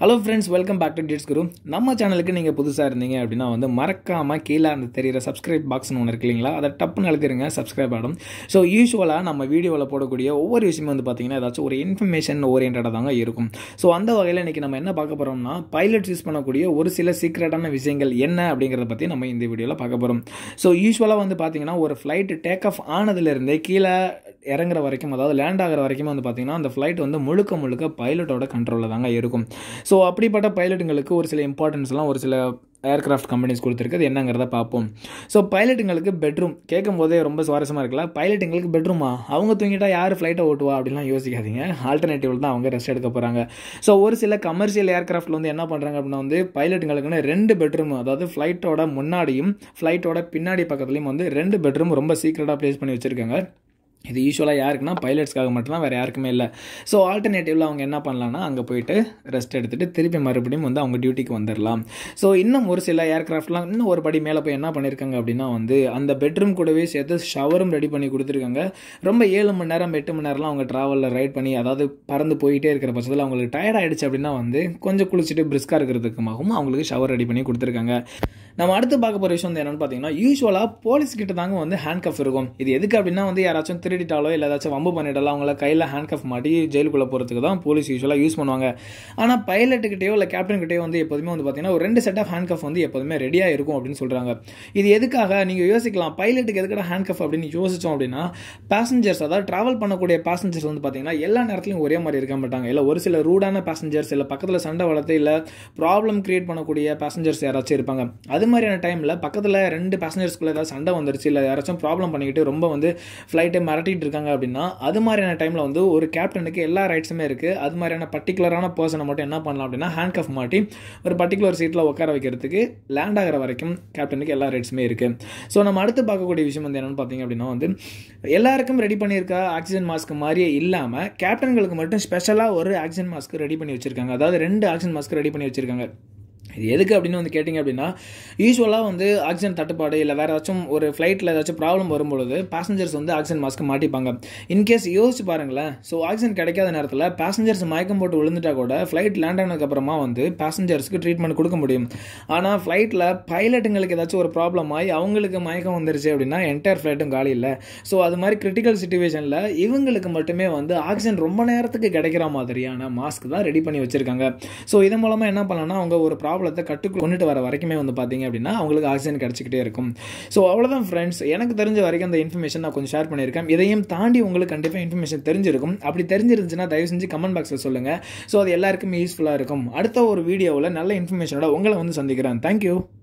hello friends welcome back to டிட்ஸ் குரு நம்ம சேனலுக்கு நீங்கள் புதுசாக இருந்தீங்க அப்படின்னா வந்து மறக்காமல் கீழே அந்த தெரியிற சப்ஸ்கிரைப் பாக்ஸ்னு ஒன்று இருக்கு இல்லைங்களா அதை டப்புன்னு அழுத்திருங்க சப்ஸ்கிரைப் ஆகும் ஸோ யூஸ்வலாக நம்ம வீடியோவில் போடக்கூடிய ஒவ்வொரு விஷயமும் வந்து பார்த்தீங்கன்னா ஏதாச்சும் ஒரு இன்ஃபர்மேஷன் ஓரியன்டாக தாங்க இருக்கும் ஸோ அந்த வகையில் இன்றைக்கி நம்ம என்ன பார்க்க போகிறோம்னா பைலட்ஸ் யூஸ் பண்ணக்கூடிய ஒரு சில சீக்ரெட்டான விஷயங்கள் என்ன அப்படிங்கிறத பற்றி நம்ம இந்த வீடியோவில் பார்க்க போகிறோம் ஸோ யூஸ்வலாக வந்து பார்த்தீங்கன்னா ஒரு ஃப்ளைட் டேக் ஆஃப் ஆனதுலேருந்தே கீழே இறங்குற வரைக்கும் அதாவது லேண்ட் ஆகிற வரைக்கும் வந்து பார்த்தீங்கன்னா அந்த ஃப்ளைட் வந்து முழுக்க முழுக்க பைலட்டோட கண்ட்ரோலில் தாங்க இருக்கும் ஸோ அப்படிப்பட்ட பைலட்டுங்களுக்கு ஒரு சில இம்பார்ட்டன்ஸ்லாம் ஒரு சில ஏர்கிராஃப்ட் கம்பெனிஸ் கொடுத்துருக்கு அது என்னங்கிறத பார்ப்போம் ஸோ பைலட்டுங்களுக்கு பெட்ரூம் கேட்கும் போதே ரொம்ப சுவாரஸ்யமாக இருக்குல்ல பைலட்டுங்களுக்கு பெட்ரூமா அவங்க தூங்கிட்டா யார் ஃப்ளைட்டை ஓட்டுவா அப்படிலாம் யோசிக்காதீங்க ஆல்டர்னேட்டிவ் தான் அவங்க ரெஸ்ட் எடுக்க போகிறாங்க ஸோ ஒரு சில கமர்ஷியல் ஏர்கிராஃப்டில் வந்து என்ன பண்ணுறாங்க அப்படின்னா வந்து பைலட்டுங்களுக்குன்னு ரெண்டு பெட்ரூம் அதாவது ஃப்ளைட்டோட முன்னாடியும் ஃப்ளைட்டோட பின்னாடி பக்கத்துலையும் வந்து ரெண்டு பெட்ரூம் ரொம்ப சீக்கிரட்டாக ப்ளேஸ் பண்ணி வச்சுருக்காங்க இது யூஸ்வலாக யாருக்குன்னா பைலட்ஸ்க்காக மட்டும்தான் வேறு யாருக்குமே இல்லை ஸோ ஆல்டர்னேட்டிவில் அவங்க என்ன பண்ணலான்னா அங்கே போயிட்டு ரெஸ்ட் எடுத்துகிட்டு திருப்பி மறுபடியும் வந்து அவங்க டியூட்டிக்கு வந்துடலாம் ஸோ இன்னும் ஒரு சில ஏர்க்ராஃப்ட்லாம் இன்னும் ஒரு படி மேலே போய் என்ன பண்ணியிருக்காங்க அப்படின்னா வந்து அந்த பெட்ரூம் கூடவே சேர்த்து ஷவரும் ரெடி பண்ணி கொடுத்துருக்காங்க ரொம்ப ஏழு மணி நேரம் எட்டு மணி நேரம்லாம் அவங்க ட்ராவலில் ரைட் பண்ணி அதாவது பறந்து போயிட்டே இருக்கிற பட்சத்தில் அவங்களுக்கு டயர்ட் ஆகிடுச்சு அப்படின்னா வந்து கொஞ்சம் குளிச்சுட்டு பிரிஸ்காக இருக்கிறதுக்குமாகவும் அவங்களுக்கு ஷவர் ரெடி பண்ணி கொடுத்துருக்காங்க நம்ம அடுத்து பார்க்க போகிற விஷயம் வந்து என்னென்னு பார்த்தீங்கன்னா யூஸ்வலாக போலீஸ் கிட்ட தாங்க வந்து ஹேண்ட் கஃப் இருக்கும் இது எதுக்கு அப்படின்னா வந்து யாராச்சும் திருடிட்டாலோ இல்லை ஏதாச்சும் வம்பு பண்ணிட்டாலோ அவங்கள கையில் ஹேண்ட் கஃப் மாட்டி ஜெயிலுக்குள்ளே போகிறதுக்கு தான் போலீஸ் யூஸ்வலாக யூஸ் பண்ணுவாங்க ஆனால் பைலட்டுக்கிட்டேயோ இல்லை கேப்டன்கிட்டயோ வந்து எப்போதுமே வந்து பார்த்தீங்கன்னா ஒரு ரெண்டு செட் ஆஃப் ஹேண்ட் கஃப் வந்து எப்போதுமே ரெடியாக இருக்கும் அப்படின்னு சொல்கிறாங்க இது எதுக்காக நீங்கள் யோசிக்கலாம் பைலட்டுக்கு எதுக்கடா ஹேண்ட் கஃப் அப்படின்னு யோசிச்சோம் அப்படின்னா பேசஞ்சர்ஸ் அதாவது ட்ராவல் பண்ணக்கூடிய பேசஞ்சர்ஸ் வந்து பார்த்தீங்கன்னா எல்லா நேரத்துலையும் ஒரே மாதிரி இருக்க மாட்டாங்க இல்லை ஒரு சில ரூடான பேசஞ்சர்ஸ் இல்லை பக்கத்தில் சண்டை வளர்த்து இல்லை ப்ராப்ளம் கிரியேட் பண்ணக்கூடிய பேசஞ்சர்ஸ் யாராச்சும் இருப்பாங்க அது மாதிரியான டைமில் பக்கத்தில் ரெண்டு பேசஞ்சர்ஸ்குள்ள ஏதாவது சண்டை வந்துருச்சு இல்லை யாராச்சும் ப்ராப்ளம் பண்ணிக்கிட்டு ரொம்ப வந்து ஃப்ளைட்டை மிரட்டிட்டு இருக்காங்க அப்படின்னா அது மாதிரியான டைமில் வந்து ஒரு கேப்டனுக்கு எல்லா ரைட்ஸுமே இருக்குது அது மாதிரியான பர்டிகுலரான பர்சனை மட்டும் என்ன பண்ணலாம் அப்படின்னா ஹேண்ட் கஃப் மாட்டி ஒரு பர்டிகுலர் சீட்டில் உட்கார வைக்கிறதுக்கு லேண்ட் ஆகிற வரைக்கும் கேப்டனுக்கு எல்லா ரைட்ஸுமே இருக்குது ஸோ நம்ம அடுத்து பார்க்கக்கூடிய விஷயம் வந்து என்னென்னு பார்த்தீங்க அப்படின்னா வந்து எல்லாருக்கும் ரெடி பண்ணியிருக்க ஆக்சிஜன் மாஸ்க் மாதிரியே இல்லாமல் கேப்டன்களுக்கு மட்டும் ஸ்பெஷலாக ஒரு ஆக்சிஜன் மாஸ்க் ரெடி பண்ணி வச்சுருக்காங்க அதாவது ரெண்டு ஆக்சிஜன் மாஸ்க் ரெடி பண்ணி வச்சுருக்காங்க இது எதுக்கு அப்படின்னு வந்து கேட்டிங்க அப்படின்னா யூஸ்வலாக வந்து ஆக்சிஜன் தட்டுப்பாடு இல்லை வேறு ஏதாச்சும் ஒரு ஃப்ளைட்டில் ஏதாச்சும் ப்ராப்ளம் வரும்பொழுது பேசஞ்சர்ஸ் வந்து ஆக்சிஜன் மாஸ்க் மாட்டிப்பாங்க இன்கேஸ் யோசிச்சு பாருங்களேன் ஸோ ஆக்சிஜன் கிடைக்காத நேரத்தில் பேசஞ்சர்ஸ் மயக்கம் போட்டு விழுந்துட்டா கூட ஃப்ளைட் லேண்ட் ஆனதுக்கப்புறமா வந்து பேசஞ்சர்ஸ்க்கு ட்ரீட்மெண்ட் கொடுக்க முடியும் ஆனால் ஃப்ளைட்டில் பைலட்டுங்களுக்கு ஏதாச்சும் ஒரு ப்ராப்ளம் ஆகி அவங்களுக்கு மயக்கம் வந்துருச்சு அப்படின்னா என்டையர் ஃப்ளைட்டும் காலி இல்லை ஸோ அது மாதிரி கிரிட்டிக்கல் சுச்சுவேஷனில் இவங்களுக்கு மட்டுமே வந்து ஆக்சிஜன் ரொம்ப நேரத்துக்கு கிடைக்கிற மாதிரியான மாஸ்க் தான் ரெடி பண்ணி வச்சுருக்காங்க ஸோ இதன் மூலமாக என்ன பண்ணலாம்னா அவங்க ஒரு ப்ராப்ளம் ப்ராப்ளத்தை கட்டுக்கு கொண்டுட்டு வர வரைக்குமே வந்து பார்த்தீங்க அப்படின்னா அவங்களுக்கு ஆக்சிஜன் கிடச்சிக்கிட்டே இருக்கும் ஸோ அவ்வளோதான் ஃப்ரெண்ட்ஸ் எனக்கு தெரிஞ்ச வரைக்கும் அந்த இன்ஃபர்மேஷன் நான் கொஞ்சம் ஷேர் பண்ணியிருக்கேன் இதையும் தாண்டி உங்களுக்கு கண்டிப்பாக இன்ஃபர்மேஷன் தெரிஞ்சிருக்கும் அப்படி தெரிஞ்சிருந்துச்சுன்னா தயவு செஞ்சு கமெண்ட் பாக்ஸில் சொல்லுங்கள் ஸோ அது எல்லாருக்குமே யூஸ்ஃபுல்லாக இருக்கும் அடுத்த ஒரு வீடியோவில் நல்ல இன்ஃபர்மேஷனோட உங்களை வந்து சந்திக்கிறேன் தேங்க்யூ